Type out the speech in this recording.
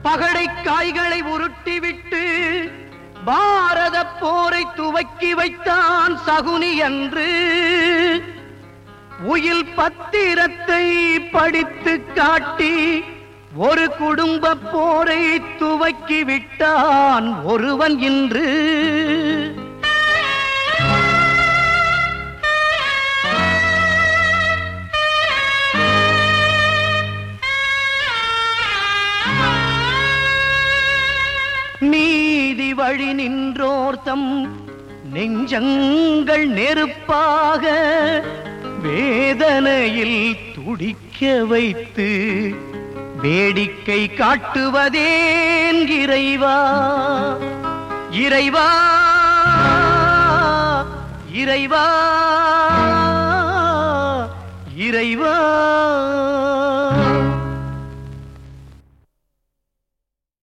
பகடை காய்களை உருட்டிவிட்டு பாரத போரை துவக்கி வைத்தான் சகுனி என்று உயில் பத்திரத்தை படித்து காட்டி ஒரு குடும்ப போரை துவக்கி விட்டான் ஒருவன் இன்று நீதி வழி நின்றோர்த்தம் நெஞ்சங்கள் நெருப்பாக வேதனையில் துடிக்க வைத்து வேடிக்கை காட்டுவதேன் இறைவா இறைவா இறைவா இறைவா